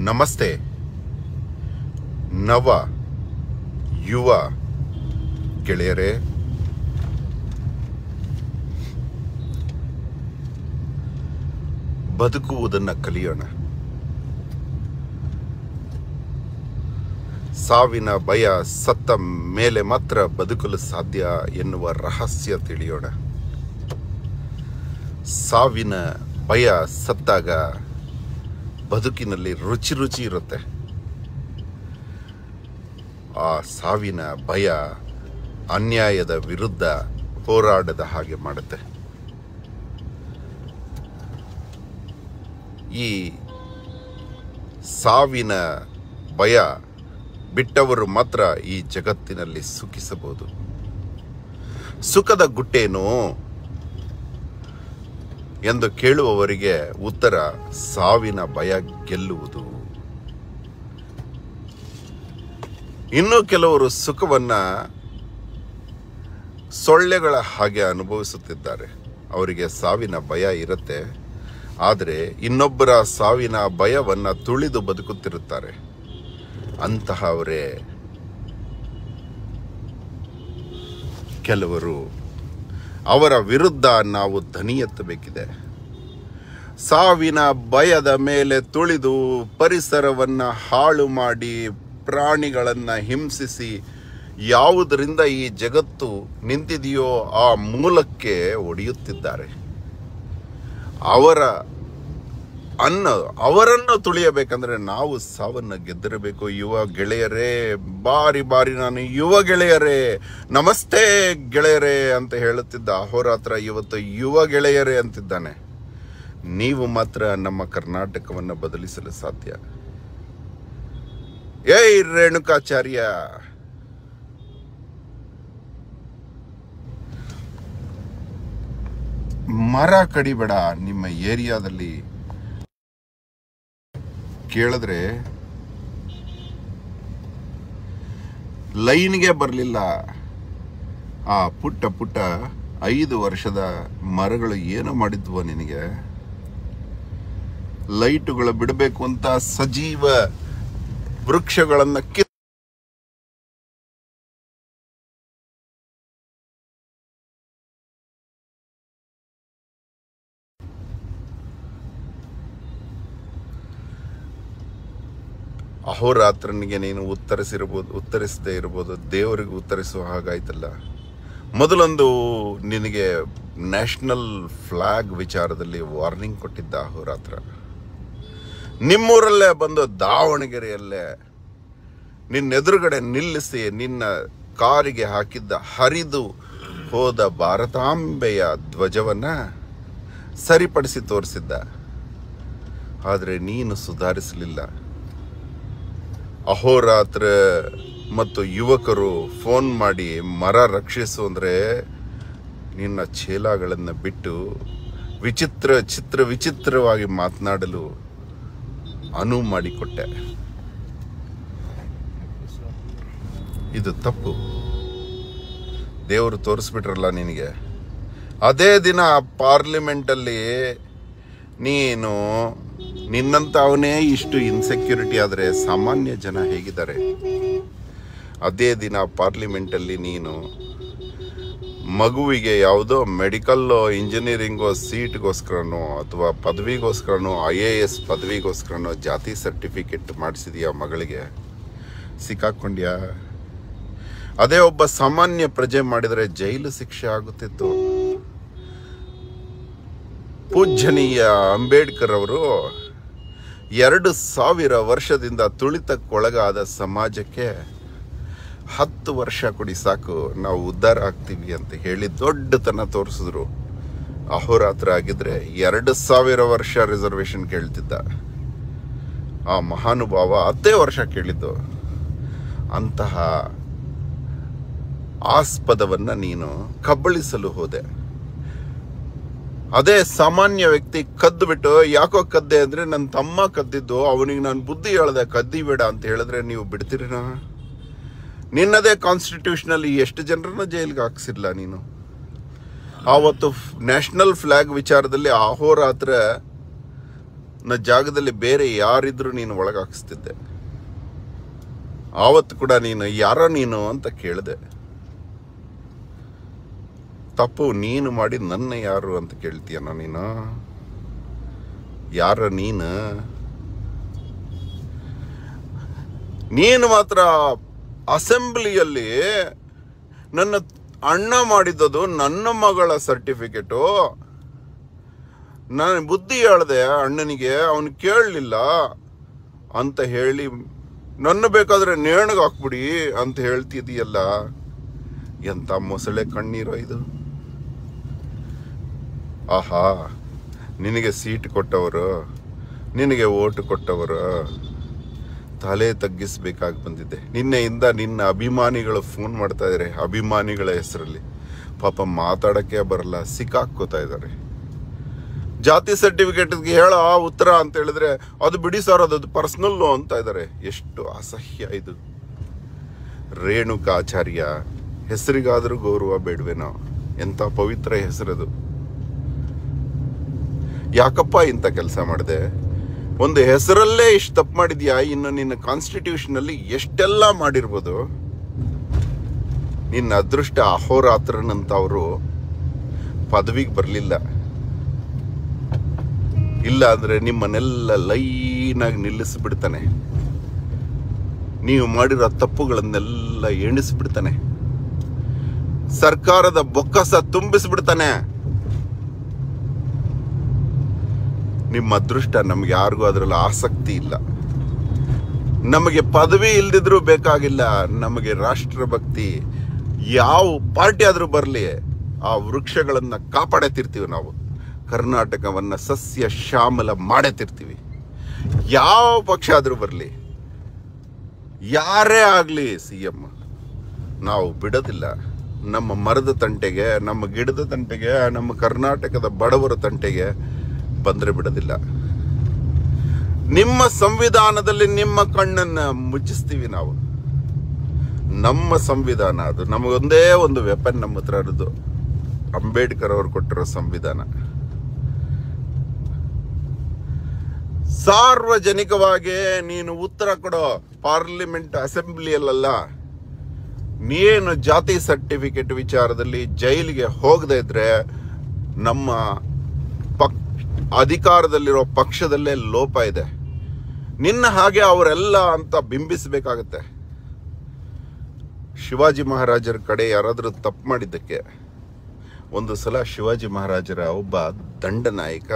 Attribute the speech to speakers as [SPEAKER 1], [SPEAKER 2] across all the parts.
[SPEAKER 1] ನಮಸ್ತೆ ನವ ಯುವ ಗೆಳೆಯರೇ ಬದುಕುವುದನ್ನು ಕಲಿಯೋಣ ಸಾವಿನ ಭಯ ಸತ್ತ ಮೇಲೆ ಮಾತ್ರ ಬದುಕಲು ಸಾಧ್ಯ ಎನ್ನುವ ರಹಸ್ಯ ತಿಳಿಯೋಣ ಸಾವಿನ ಭಯ ಸತ್ತಾಗ ಬದುಕಿನಲ್ಲಿ ರುಚಿ ರುಚಿ ಇರುತ್ತೆ ಆ ಸಾವಿನ ಭಯ ಅನ್ಯಾಯದ ವಿರುದ್ಧ ಹೋರಾಡದ ಹಾಗೆ ಮಾಡುತ್ತೆ ಈ ಸಾವಿನ ಭಯ ಬಿಟ್ಟವರು ಮಾತ್ರ ಈ ಜಗತ್ತಿನಲ್ಲಿ ಸುಖಿಸಬಹುದು ಸುಖದ ಗುಟ್ಟೇನು ಎಂದು ಕೇಳುವವರಿಗೆ ಉತ್ತರ ಸಾವಿನ ಭಯ ಗೆಲ್ಲುವುದು ಇನ್ನು ಕೆಲವರು ಸುಖವನ್ನ ಸೊಳ್ಳೆಗಳ ಹಾಗೆ ಅನುಭವಿಸುತ್ತಿದ್ದಾರೆ ಅವರಿಗೆ ಸಾವಿನ ಭಯ ಇರುತ್ತೆ ಆದರೆ ಇನ್ನೊಬ್ಬರ ಸಾವಿನ ಭಯವನ್ನ ತುಳಿದು ಬದುಕುತ್ತಿರುತ್ತಾರೆ ಅಂತಹವರೇ ಕೆಲವರು ಅವರ ವಿರುದ್ಧ ನಾವು ಧ್ವನಿ ಎತ್ತಬೇಕಿದೆ ಸಾವಿನ ಭಯದ ಮೇಲೆ ತುಳಿದು ಪರಿಸರವನ್ನ ಹಾಳು ಮಾಡಿ ಪ್ರಾಣಿಗಳನ್ನ ಹಿಂಸಿಸಿ ಯಾವುದರಿಂದ ಈ ಜಗತ್ತು ನಿಂತಿದೆಯೋ ಆ ಮೂಲಕ್ಕೆ ಒಡೆಯುತ್ತಿದ್ದಾರೆ ಅವರ ಅನ್ನ ಅವರನ್ನು ತುಳಿಯಬೇಕಂದ್ರೆ ನಾವು ಸಾವನ್ನ ಗೆದ್ದಿರಬೇಕು ಯುವ ಗೆಳೆಯರೇ ಬಾರಿ ಬಾರಿ ನಾನು ಯುವ ಗೆಳೆಯರೇ ನಮಸ್ತೆ ಗೆಳೆಯರೇ ಅಂತ ಹೇಳುತ್ತಿದ್ದ ಅಹೋರಾತ್ರ ಇವತ್ತು ಯುವ ಗೆಳೆಯರೇ ಅಂತಿದ್ದಾನೆ ನೀವು ಮಾತ್ರ ನಮ್ಮ ಕರ್ನಾಟಕವನ್ನು ಬದಲಿಸಲು ಸಾಧ್ಯ ಏಯ್ ರೇಣುಕಾಚಾರ್ಯ ಮರ ಕಡಿಬೇಡ ನಿಮ್ಮ ಏರಿಯಾದಲ್ಲಿ ಕೇಳಿದ್ರೆ ಲೈನ್ಗೆ ಬರಲಿಲ್ಲ ಆ ಪುಟ್ಟ ಪುಟ್ಟ ಐದು ವರ್ಷದ ಮರಗಳು ಏನು ಮಾಡಿದ್ವು ನಿನಗೆ ಲೈಟುಗಳು ಬಿಡಬೇಕು ಅಂತ ಸಜೀವ ವೃಕ್ಷಗಳನ್ನ ಕಿ ಅಹೋರಾತ್ರನಿಗೆ ನೀನು ಉತ್ತರಿಸಿರ್ಬೋದು ಉತ್ತರಿಸದೇ ಇರ್ಬೋದು ದೇವರಿಗೆ ಉತ್ತರಿಸುವ ಹಾಗಾಯ್ತಲ್ಲ ಮೊದಲೊಂದು ನಿನಗೆ ನ್ಯಾಷನಲ್ ಫ್ಲಾಗ್ ವಿಚಾರದಲ್ಲಿ ವಾರ್ನಿಂಗ್ ಕೊಟ್ಟಿದ್ದ ಅಹೋರಾತ್ರ ನಿಮ್ಮೂರಲ್ಲೇ ಬಂದು ದಾವಣಗೆರೆಯಲ್ಲೇ ನಿನ್ನ ಎದುರುಗಡೆ ನಿಲ್ಲಿಸಿ ನಿನ್ನ ಕಾರಿಗೆ ಹಾಕಿದ್ದ ಹರಿದು ಹೋದ ಭಾರತಾಂಬೆಯ ಧ್ವಜವನ್ನ ಸರಿಪಡಿಸಿ ತೋರಿಸಿದ್ದ ಆದರೆ ನೀನು ಸುಧಾರಿಸಲಿಲ್ಲ ಅಹೋರಾತ್ರ ಮತ್ತು ಯುವಕರು ಫೋನ್ ಮಾಡಿ ಮರ ರಕ್ಷಿಸು ಅಂದರೆ ನಿನ್ನ ಚೇಲಾಗಳನ್ನು ಬಿಟ್ಟು ವಿಚಿತ್ರ ಚಿತ್ರ ವಿಚಿತ್ರವಾಗಿ ಮಾತನಾಡಲು ಅನುವು ಮಾಡಿಕೊಟ್ಟೆ ಇದು ತಪ್ಪು ದೇವರು ತೋರಿಸ್ಬಿಟ್ರಲ್ಲ ನಿನಗೆ ಅದೇ ದಿನ ಪಾರ್ಲಿಮೆಂಟಲ್ಲಿ ನೀನು ನಿನ್ನಂತ ಅವನೇ ಇಷ್ಟು ಇನ್ಸೆಕ್ಯೂರಿಟಿ ಆದರೆ ಸಾಮಾನ್ಯ ಜನ ಹೇಗಿದ್ದಾರೆ ಅದೇ ದಿನ ಪಾರ್ಲಿಮೆಂಟಲ್ಲಿ ನೀನು ಮಗುವಿಗೆ ಯಾವುದೋ ಮೆಡಿಕಲ್ಲೋ ಇಂಜಿನಿಯರಿಂಗೋ ಸೀಟ್ಗೋಸ್ಕರನೋ ಅಥವಾ ಪದವಿಗೋಸ್ಕರನೋ ಐ ಎ ಎಸ್ ಪದವಿಗೋಸ್ಕರನೋ ಜಾತಿ ಸರ್ಟಿಫಿಕೇಟ್ ಮಾಡಿಸಿದೀಯ ಮಗಳಿಗೆ ಸಿಕ್ಕಾಕೊಂಡ್ಯಾ ಅದೇ ಒಬ್ಬ ಸಾಮಾನ್ಯ ಪ್ರಜೆ ಮಾಡಿದರೆ ಜೈಲು ಶಿಕ್ಷೆ ಆಗುತ್ತಿತ್ತು ಪೂಜ್ಯನೀಯ ಅಂಬೇಡ್ಕರ್ ಅವರು ಎರಡು ಸಾವಿರ ವರ್ಷದಿಂದ ತುಳಿತಕ್ಕೊಳಗಾದ ಸಮಾಜಕ್ಕೆ ಹತ್ತು ವರ್ಷ ಕೊಡಿ ಸಾಕು ನಾವು ಉದ್ಧಾರ ಆಗ್ತೀವಿ ಅಂತ ಹೇಳಿ ದೊಡ್ಡತನ ತೋರಿಸಿದ್ರು ಅಹೋರಾತ್ರ ಆಗಿದ್ರೆ ಎರಡು ಸಾವಿರ ವರ್ಷ ರಿಸರ್ವೇಶನ್ ಕೇಳ್ತಿದ್ದ ಆ ಮಹಾನುಭಾವ ಹತ್ತೇ ವರ್ಷ ಕೇಳಿದ್ದು ಅಂತಹ ಆಸ್ಪದವನ್ನ ನೀನು ಕಬಳಿಸಲು ಹೋದೆ ಅದೇ ಸಾಮಾನ್ಯ ವ್ಯಕ್ತಿ ಕದ್ದು ಬಿಟ್ಟು ಯಾಕೋ ಕದ್ದೆ ಅಂದ್ರೆ ನನ್ನ ತಮ್ಮ ಕದ್ದಿದ್ದು ಅವನಿಗೆ ನಾನು ಬುದ್ಧಿ ಹೇಳ್ದೆ ಕದ್ದಿ ಬೇಡ ಅಂತ ಹೇಳಿದ್ರೆ ನೀವು ಬಿಡ್ತೀರಿನ ನಿನ್ನದೇ ಕಾನ್ಸ್ಟಿಟ್ಯೂಷನಲ್ಲಿ ಎಷ್ಟು ಜನರನ್ನ ಜೈಲಿಗೆ ಹಾಕ್ಸಿಲ್ಲ ನೀನು ಆವತ್ತು ನ್ಯಾಷನಲ್ ಫ್ಲಾಗ್ ವಿಚಾರದಲ್ಲಿ ಅಹೋರಾತ್ರ ನ ಜಾಗದಲ್ಲಿ ಬೇರೆ ಯಾರಿದ್ರು ನೀನು ಒಳಗೆ ಹಾಕಿಸ್ತಿದ್ದೆ ಆವತ್ತು ಕೂಡ ನೀನು ಯಾರ ನೀನು ಅಂತ ಕೇಳಿದೆ ತಪ್ಪು ನೀನು ಮಾಡಿ ನನ್ನ ಯಾರು ಅಂತ ಕೇಳ್ತೀಯನ ನೀನು ಯಾರ ನೀನು ನೀನು ಮಾತ್ರ ಅಸೆಂಬ್ಲಿಯಲ್ಲಿ ನನ್ನ ಅಣ್ಣ ಮಾಡಿದ್ದದು ನನ್ನ ಮಗಳ ಸರ್ಟಿಫಿಕೇಟು ನಾನು ಬುದ್ಧಿ ಹೇಳ್ದೆ ಅಣ್ಣನಿಗೆ ಅವನು ಕೇಳಲಿಲ್ಲ ಅಂತ ಹೇಳಿ ನನ್ನ ಬೇಕಾದ್ರೆ ನೇಣಿಗೆ ಹಾಕ್ಬಿಡಿ ಅಂತ ಹೇಳ್ತಿದೀಯಲ್ಲ ಎಂತ ಮೊಸಳೆ ಕಣ್ಣೀರೋ ಇದು ಆಹಾ ನಿನಗೆ ಸೀಟ್ ಕೊಟ್ಟವರು ನಿನಗೆ ಓಟು ಕೊಟ್ಟವರು ತಲೆ ತಗ್ಗಿಸ್ಬೇಕಾಗಿ ಬಂದಿದ್ದೆ ನಿನ್ನೆಯಿಂದ ನಿನ್ನ ಅಭಿಮಾನಿಗಳು ಫೋನ್ ಮಾಡ್ತಾ ಇದ್ದಾರೆ ಅಭಿಮಾನಿಗಳ ಹೆಸರಲ್ಲಿ ಪಾಪ ಮಾತಾಡಕ್ಕೆ ಬರಲ್ಲ ಸಿಕ್ಕಾಕೋತಾ ಇದ್ದಾರೆ ಜಾತಿ ಸರ್ಟಿಫಿಕೇಟ್ಗೆ ಹೇಳ ಉತ್ತರ ಅಂತ ಹೇಳಿದ್ರೆ ಅದು ಬಿಡಿ ಸರ್ ಅದು ಪರ್ಸನಲ್ ಅಂತ ಇದ್ದಾರೆ ಎಷ್ಟು ಅಸಹ್ಯ ಇದು ರೇಣುಕಾಚಾರ್ಯ ಹೆಸರಿಗಾದರೂ ಗೌರವ ಬೇಡವೇನೋ ಎಂತ ಪವಿತ್ರ ಹೆಸರದು ಯಾಕಪ್ಪ ಇಂಥ ಕೆಲಸ ಮಾಡಿದೆ ಒಂದು ಹೆಸರಲ್ಲೇ ಇಷ್ಟು ತಪ್ಪು ಮಾಡಿದ್ಯಾ ಇನ್ನು ನಿನ್ನ ಕಾನ್ಸ್ಟಿಟ್ಯೂಷನ್ ಅಲ್ಲಿ ಎಷ್ಟೆಲ್ಲ ಮಾಡಿರ್ಬೋದು ನಿನ್ನ ಅದೃಷ್ಟ ಅಹೋರಾತ್ರನಂತವರು ಪದವಿಗೆ ಬರಲಿಲ್ಲ ಇಲ್ಲ ಅಂದ್ರೆ ನಿಮ್ಮನ್ನೆಲ್ಲ ಲೈನಾಗಿ ನಿಲ್ಲಿಸ್ಬಿಡ್ತಾನೆ ನೀವು ಮಾಡಿರೋ ತಪ್ಪುಗಳನ್ನೆಲ್ಲ ಎಣಿಸ್ಬಿಡ್ತಾನೆ ಸರ್ಕಾರದ ಬೊಕ್ಕಸ ತುಂಬಿಸ್ಬಿಡ್ತಾನೆ ನಿಮ್ಮ ಅದೃಷ್ಟ ನಮ್ಗೆ ಯಾರಿಗೂ ಅದರಲ್ಲಿ ಆಸಕ್ತಿ ಇಲ್ಲ ನಮಗೆ ಪದವಿ ಇಲ್ದಿದ್ರೂ ಬೇಕಾಗಿಲ್ಲ ನಮಗೆ ರಾಷ್ಟ್ರಭಕ್ತಿ ಯಾವ ಪಾರ್ಟಿ ಆದ್ರೂ ಬರಲಿ ಆ ವೃಕ್ಷಗಳನ್ನ ಕಾಪಾಡತಿರ್ತೀವಿ ನಾವು ಕರ್ನಾಟಕವನ್ನ ಸಸ್ಯ ಶ್ಯಾಮಲ ಮಾಡತಿರ್ತೀವಿ ಯಾವ ಪಕ್ಷ ಆದ್ರೂ ಬರಲಿ ಯಾರೇ ಆಗಲಿ ಸಿ ಎಂ ನಾವು ಬಿಡೋದಿಲ್ಲ ನಮ್ಮ ಮರದ ತಂಟೆಗೆ ನಮ್ಮ ಗಿಡದ ತಂಟೆಗೆ ನಮ್ಮ ಕರ್ನಾಟಕದ ಬಡವರ ತಂಟೆಗೆ ಬಂದ್ರೆ ಬಿಡೋದಿಲ್ಲ ನಿಮ್ಮ ಸಂವಿಧಾನದಲ್ಲಿ ನಿಮ್ಮ ಕಣ್ಣನ್ನ ಮುಚ್ಚಿಸ್ತೀವಿ ನಾವು ನಮ್ಮ ಸಂವಿಧಾನ ಅದು ನಮಗೊಂದೇ ಒಂದು ವೆಪನ್ ನಮ್ಮ ಹತ್ರ ಇರೋದು ಅಂಬೇಡ್ಕರ್ ಅವರು ಕೊಟ್ಟಿರೋ ಸಂವಿಧಾನ ಸಾರ್ವಜನಿಕವಾಗಿ ನೀನು ಉತ್ತರ ಕೊಡೋ ಪಾರ್ಲಿಮೆಂಟ್ ಅಸೆಂಬ್ಲಿಯಲ್ಲ ನೀನು ಜಾತಿ ಸರ್ಟಿಫಿಕೇಟ್ ವಿಚಾರದಲ್ಲಿ ಜೈಲಿಗೆ ಹೋಗದೆ ಇದ್ರೆ ನಮ್ಮ ಪಕ್ ಅಧಿಕಾರದಲ್ಲಿರೋ ಪಕ್ಷದಲ್ಲೇ ಲೋಪ ಇದೆ ನಿನ್ನ ಹಾಗೆ ಅವರೆಲ್ಲ ಅಂತ ಬಿಂಬಿಸಬೇಕಾಗತ್ತೆ ಶಿವಾಜಿ ಮಹಾರಾಜರ ಕಡೆ ಯಾರಾದರೂ ತಪ್ಪು ಮಾಡಿದ್ದಕ್ಕೆ ಒಂದು ಸಲ ಶಿವಾಜಿ ಮಹಾರಾಜರ ಒಬ್ಬ ದಂಡನಾಯಕ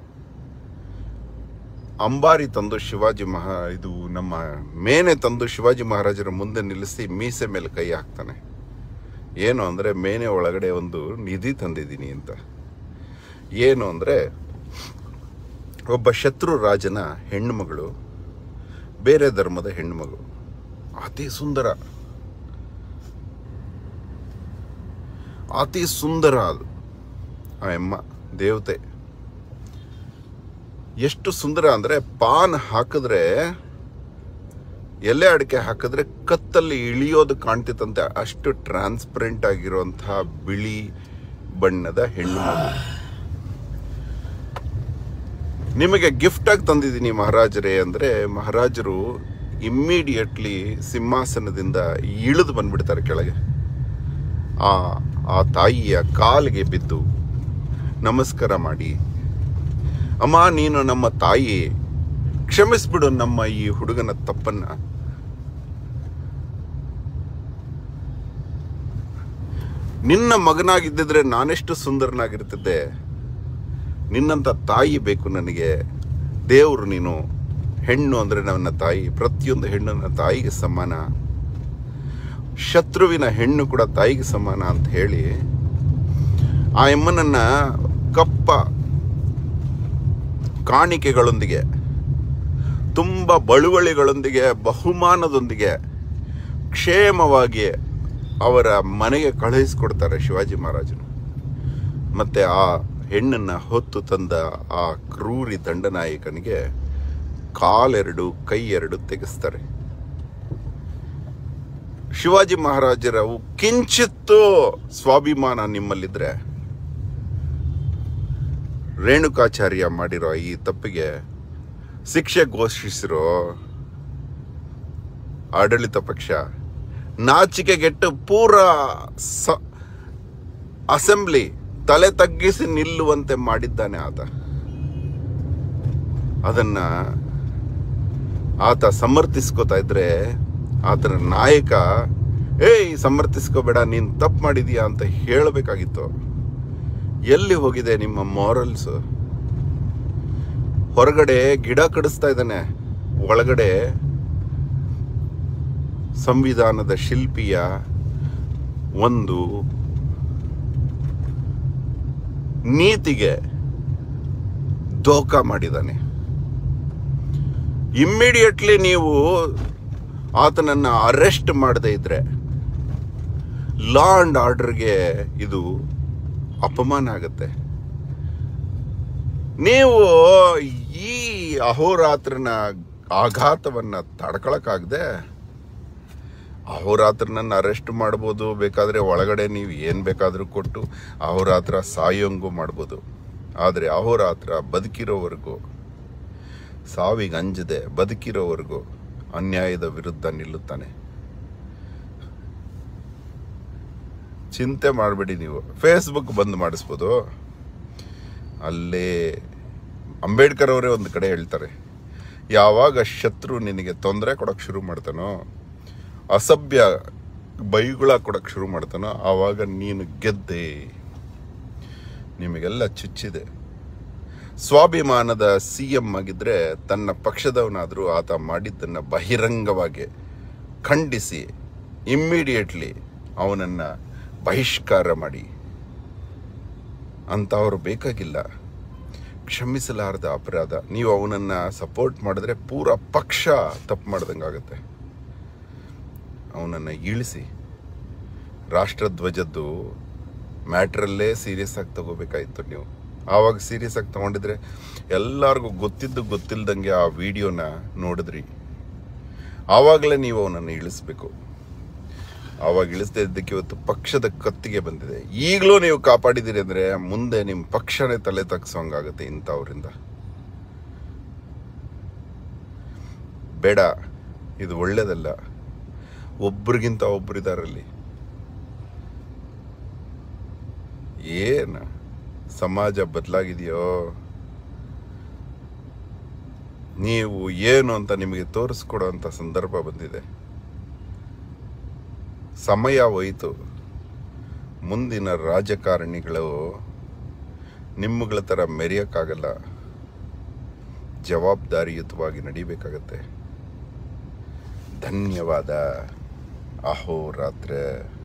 [SPEAKER 1] ಅಂಬಾರಿ ತಂದು ಶಿವಾಜಿ ಮಹಾ ಇದು ನಮ್ಮ ಮೇನೆ ತಂದು ಶಿವಾಜಿ ಮಹಾರಾಜರ ಮುಂದೆ ನಿಲ್ಲಿಸಿ ಮೀಸೆ ಮೇಲೆ ಕೈ ಹಾಕ್ತಾನೆ ಏನು ಅಂದರೆ ಮೇನೆ ಒಳಗಡೆ ಒಂದು ನಿಧಿ ತಂದಿದ್ದೀನಿ ಅಂತ ಏನು ಅಂದರೆ ಒಬ್ಬ ಶತ್ರು ರಾಜನ ಹೆಣ್ಣುಮಗಳು ಬೇರೆ ಧರ್ಮದ ಹೆಣ್ಣುಮಗಳು ಅತಿ ಸುಂದರ ಅತಿ ಸುಂದರ ಅದು ಆ ಅಮ್ಮ ದೇವತೆ ಎಷ್ಟು ಸುಂದರ ಅಂದ್ರೆ ಪಾನ್ ಹಾಕಿದ್ರೆ ಎಲೆ ಅಡಿಕೆ ಹಾಕಿದ್ರೆ ಕತ್ತಲ್ಲಿ ಇಳಿಯೋದು ಕಾಣ್ತಿತ್ತಂತೆ ಅಷ್ಟು ಟ್ರಾನ್ಸ್ಪರೆಂಟ್ ಆಗಿರುವಂತಹ ಬಿಳಿ ಬಣ್ಣದ ಹೆಣ್ಣು ಮಗು ನಿಮಗೆ ಗಿಫ್ಟ್ ಆಗಿ ತಂದಿದ್ದೀನಿ ಮಹಾರಾಜರೇ ಅಂದ್ರೆ ಮಹಾರಾಜರು ಇಮ್ಮಿಡಿಯೇಟ್ಲಿ ಸಿಂಹಾಸನದಿಂದ ಇಳಿದು ಬಂದ್ಬಿಡ್ತಾರೆ ಕೆಳಗೆ ಆ ಆ ತಾಯಿಯ ಕಾಲಿಗೆ ಬಿದ್ದು ನಮಸ್ಕಾರ ಮಾಡಿ ಅಮ್ಮ ನೀನು ನಮ್ಮ ತಾಯಿ ಕ್ಷಮಿಸ್ಬಿಡು ನಮ್ಮ ಈ ಹುಡುಗನ ತಪ್ಪನ್ನ ನಿನ್ನ ಮಗನಾಗಿದ್ದಿದ್ರೆ ನಾನೆಷ್ಟು ಸುಂದರನಾಗಿರ್ತಿದ್ದೆ ನಿನ್ನಂತ ತಾಯಿ ಬೇಕು ನನಗೆ ದೇವರು ನೀನು ಹೆಣ್ಣು ಅಂದ್ರೆ ನನ್ನ ತಾಯಿ ಪ್ರತಿಯೊಂದು ಹೆಣ್ಣು ನನ್ನ ತಾಯಿಗೆ ಸಮಾನ ಶತ್ರುವಿನ ಹೆಣ್ಣು ಕೂಡ ತಾಯಿಗೆ ಸಮಾನ ಅಂತ ಹೇಳಿ ಆ ಎಮ್ಮನನ್ನ ಕಪ್ಪ ಕಾಣಿಕೆಗಳೊಂದಿಗೆ ತುಂಬ ಬಳುವಳಿಗಳೊಂದಿಗೆ ಬಹುಮಾನದೊಂದಿಗೆ ಕ್ಷೇಮವಾಗಿ ಅವರ ಮನೆಗೆ ಕಳುಹಿಸಿಕೊಡ್ತಾರೆ ಶಿವಾಜಿ ಮಹಾರಾಜನು ಮತ್ತೆ ಆ ಹೆಣ್ಣನ್ನ ಹೊತ್ತು ತಂದ ಆ ಕ್ರೂರಿ ದಂಡನಾಯಕನಿಗೆ ಕಾಲೆರಡು ಕೈ ಎರಡು ತೆಗೆಸ್ತಾರೆ ಶಿವಾಜಿ ಮಹಾರಾಜರ ಕಿಂಚಿತ್ತು ಸ್ವಾಭಿಮಾನ ನಿಮ್ಮಲ್ಲಿದ್ರೆ ರೇಣುಕಾಚಾರ್ಯ ಮಾಡಿರೋ ಈ ತಪ್ಪಿಗೆ ಶಿಕ್ಷೆ ಘೋಷಿಸಿರೋ ಆಡಳಿತ ಪಕ್ಷ ನಾಚಿಕೆಗೆಟ್ಟು ಪೂರ ಸ ಅಸೆಂಬ್ಲಿ ತಲೆ ತಗ್ಗಿಸಿ ನಿಲ್ಲುವಂತೆ ಮಾಡಿದ್ದಾನೆ ಆತ ಅದನ್ನ ಆತ ಸಮರ್ಥಿಸ್ಕೋತಾ ಇದ್ರೆ ಆತನ ನಾಯಕ ಏಯ್ ಸಮರ್ಥಿಸ್ಕೋಬೇಡ ನೀನ್ ತಪ್ಪು ಮಾಡಿದೀಯಾ ಅಂತ ಹೇಳಬೇಕಾಗಿತ್ತು ಎಲ್ಲಿ ಹೋಗಿದೆ ನಿಮ್ಮ ಮಾರಲ್ಸ್ ಹೊರಗಡೆ ಗಿಡ ಕಡಿಸ್ತಾ ಇದ್ದಾನೆ ಒಳಗಡೆ ಸಂವಿಧಾನದ ಶಿಲ್ಪಿಯ ಒಂದು ನೀತಿಗೆ ದೋಖ ಮಾಡಿದ್ದಾನೆ ಇಮ್ಮಿಡಿಯೇಟ್ಲಿ ನೀವು ಆತನನ್ನ ಅರೆಸ್ಟ್ ಮಾಡದೇ ಇದ್ರೆ ಲಾ ಅಂಡ್ ಆರ್ಡರ್ಗೆ ಇದು ಅಪಮಾನ ಆಗುತ್ತೆ ನೀವು ಈ ಅಹೋರಾತ್ರನ ಆಘಾತವನ್ನ ತಡ್ಕೊಳಕ್ಕಾಗದೆ ಅಹೋರಾತ್ರನನ್ನ ಅರೆಸ್ಟ್ ಮಾಡ್ಬೋದು ಬೇಕಾದ್ರೆ ಒಳಗಡೆ ನೀವು ಏನು ಬೇಕಾದರೂ ಕೊಟ್ಟು ಅಹೋರಾತ್ರ ಸಾಯೋಂಗು ಮಾಡ್ಬೋದು ಆದರೆ ಅಹೋರಾತ್ರ ಬದುಕಿರೋವರೆಗೂ ಸಾವಿಗೆ ಅಂಜದೆ ಬದುಕಿರೋವರೆಗೂ ಅನ್ಯಾಯದ ವಿರುದ್ಧ ನಿಲ್ಲುತ್ತಾನೆ ಚಿಂತೆ ಮಾಡಬೇಡಿ ನೀವು ಫೇಸ್ಬುಕ್ ಬಂದ್ ಮಾಡಿಸ್ಬೋದು ಅಲ್ಲೇ ಅಂಬೇಡ್ಕರ್ ಅವರೇ ಒಂದು ಕಡೆ ಹೇಳ್ತಾರೆ ಯಾವಾಗ ಶತ್ರು ನಿನಗೆ ತೊಂದರೆ ಕೊಡೋಕೆ ಶುರು ಮಾಡ್ತಾನೋ ಅಸಭ್ಯ ಬೈಗುಳ ಕೊಡೋಕೆ ಶುರು ಮಾಡ್ತಾನೋ ಆವಾಗ ನೀನು ಗೆದ್ದೆ ನಿಮಗೆಲ್ಲ ಚುಚ್ಚಿದೆ ಸ್ವಾಭಿಮಾನದ ಸಿ ಎಂ ಆಗಿದ್ರೆ ತನ್ನ ಪಕ್ಷದವನಾದರೂ ಆತ ಮಾಡಿದ್ದನ್ನು ಬಹಿರಂಗವಾಗಿ ಖಂಡಿಸಿ ಇಮ್ಮಿಡಿಯೇಟ್ಲಿ ಅವನನ್ನ ಬಹಿಷ್ಕಾರ ಮಾಡಿ ಅಂತವರು ಬೇಕಾಗಿಲ್ಲ ಕ್ಷಮಿಸಲಾರದ ಅಪರಾಧ ನೀವು ಅವನನ್ನ ಸಪೋರ್ಟ್ ಮಾಡಿದ್ರೆ ಪೂರ ಪಕ್ಷ ತಪ್ಪು ಮಾಡ್ದಂಗಾಗತ್ತೆ ಅವನನ್ನು ಇಳಿಸಿ ರಾಷ್ಟ್ರಧ್ವಜದ್ದು ಮ್ಯಾಟ್ರಲ್ಲೇ ಸೀರಿಯಸ್ ಆಗಿ ತಗೋಬೇಕಾಗಿತ್ತು ನೀವು ಆವಾಗ ಸೀರಿಯಸ್ ಆಗಿ ತಗೊಂಡಿದ್ರೆ ಎಲ್ಲರಿಗೂ ಗೊತ್ತಿದ್ದು ಗೊತ್ತಿಲ್ದಂಗೆ ಆ ವಿಡಿಯೋನ ನೋಡಿದ್ರಿ ಆವಾಗಲೇ ನೀವು ಅವನನ್ನು ಇಳಿಸ್ಬೇಕು ಆವಾಗ ಇಳಿಸದೇ ಇದ್ದಕ್ಕೆ ಇವತ್ತು ಪಕ್ಷದ ಕತ್ತಿಗೆ ಬಂದಿದೆ ಈಗಲೂ ನೀವು ಕಾಪಾಡಿದ್ದೀರಿ ಅಂದ್ರೆ ಮುಂದೆ ನಿಮ್ಮ ಪಕ್ಷನೇ ತಲೆ ತಗ್ಸೋಂಗಾಗತ್ತೆ ಇಂಥವ್ರಿಂದ ಬೇಡ ಇದು ಒಳ್ಳೇದಲ್ಲ ಒಬ್ರಿಗಿಂತ ಒಬ್ರಿದಾರಲ್ಲಿ ಏನ ಸಮಾಜ ಬದಲಾಗಿದೆಯೋ ನೀವು ಏನು ಅಂತ ನಿಮಗೆ ತೋರಿಸ್ಕೊಡೋ ಅಂತ ಸಂದರ್ಭ ಬಂದಿದೆ ಸಮಯ ಹೋಯಿತು ಮುಂದಿನ ರಾಜಕಾರಣಿಗಳು ನಿಮ್ಮಗಳ ಥರ ಮೆರೆಯೋಕ್ಕಾಗಲ್ಲ ಜವಾಬ್ದಾರಿಯುತವಾಗಿ ನಡಿಬೇಕಾಗತ್ತೆ ಧನ್ಯವಾದ ಅಹೋರಾತ್ರ